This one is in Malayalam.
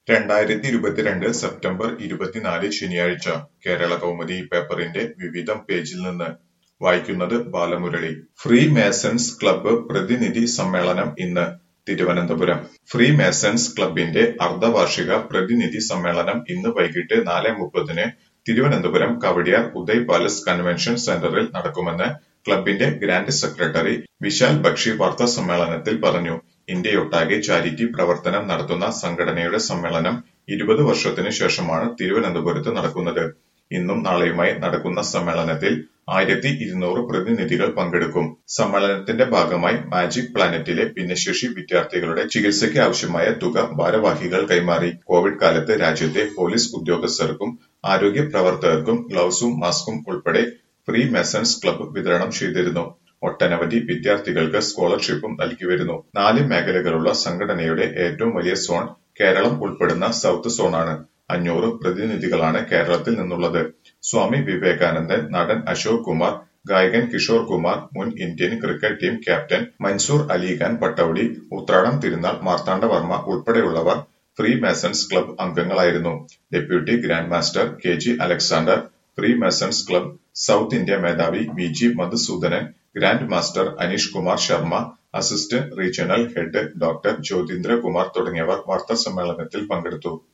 രണ്ടായിരത്തി ഇരുപത്തിരണ്ട് സെപ്റ്റംബർ ഇരുപത്തിനാല് ശനിയാഴ്ച കേരള കൗമുദി പേപ്പറിന്റെ വിവിധം പേജിൽ നിന്ന് വായിക്കുന്നത് ബാലമുരളി ഫ്രീ മേസൺസ് ക്ലബ്ബ് പ്രതിനിധി സമ്മേളനം ഇന്ന് തിരുവനന്തപുരം ഫ്രീ മേസൺസ് ക്ലബിന്റെ അർദ്ധവാർഷിക പ്രതിനിധി സമ്മേളനം ഇന്ന് വൈകിട്ട് നാല് മുപ്പതിന് തിരുവനന്തപുരം കവടിയാർ ഉദയ് പാലസ് കൺവെൻഷൻ സെന്ററിൽ നടക്കുമെന്ന് ക്ലബിന്റെ ഗ്രാൻഡ് സെക്രട്ടറി വിശാൽ ബക്ഷി വാർത്താ സമ്മേളനത്തിൽ പറഞ്ഞു ഇന്ത്യയൊട്ടാകെ ചാരിറ്റി പ്രവർത്തനം നടത്തുന്ന സംഘടനയുടെ സമ്മേളനം ഇരുപത് വർഷത്തിനു ശേഷമാണ് തിരുവനന്തപുരത്ത് നടക്കുന്നത് ഇന്നും നാളെയുമായി നടക്കുന്ന സമ്മേളനത്തിൽ ആയിരത്തി ഇരുന്നൂറ് പ്രതിനിധികൾ പങ്കെടുക്കും സമ്മേളനത്തിന്റെ ഭാഗമായി മാജിക് പ്ലാനറ്റിലെ ഭിന്നശേഷി വിദ്യാർത്ഥികളുടെ ചികിത്സയ്ക്ക് ആവശ്യമായ തുക ഭാരവാഹികൾ കൈമാറി കോവിഡ് കാലത്ത് രാജ്യത്തെ പോലീസ് ഉദ്യോഗസ്ഥർക്കും ആരോഗ്യ പ്രവർത്തകർക്കും ഗ്ലൗസും മാസ്കും ഉൾപ്പെടെ ഫ്രീ മെസൺസ് ക്ലബ്ബ് വിതരണം ചെയ്തിരുന്നു ഒട്ടനവധി വിദ്യാർത്ഥികൾക്ക് സ്കോളർഷിപ്പും നൽകിവരുന്നു നാല് മേഖലകളുള്ള സംഘടനയുടെ ഏറ്റവും വലിയ സോൺ കേരളം ഉൾപ്പെടുന്ന സൗത്ത് സോണാണ് അഞ്ഞൂറ് പ്രതിനിധികളാണ് കേരളത്തിൽ നിന്നുള്ളത് സ്വാമി വിവേകാനന്ദൻ നടൻ അശോക് കുമാർ ഗായകൻ കിഷോർ കുമാർ മുൻ Indian cricket team captain Mansoor Alikhan Pataudi Uthradom Thirunal Marthandavarma ഉൾപ്പെടെയുള്ളവർ ഫ്രീ മേസൺസ് ക്ലബ്ബ് അംഗങ്ങളായിരുന്നു deputy grand master K G Alexander freemasons club south India മേധാവി V G Madhusoodanan grand master Aneesh Kumar Sharma assistant regional head doctor Jyothindra Kumar തുടങ്ങിയവർ വാർത്താ സമ്മേളനത്തിൽ പങ്കെടുത്തു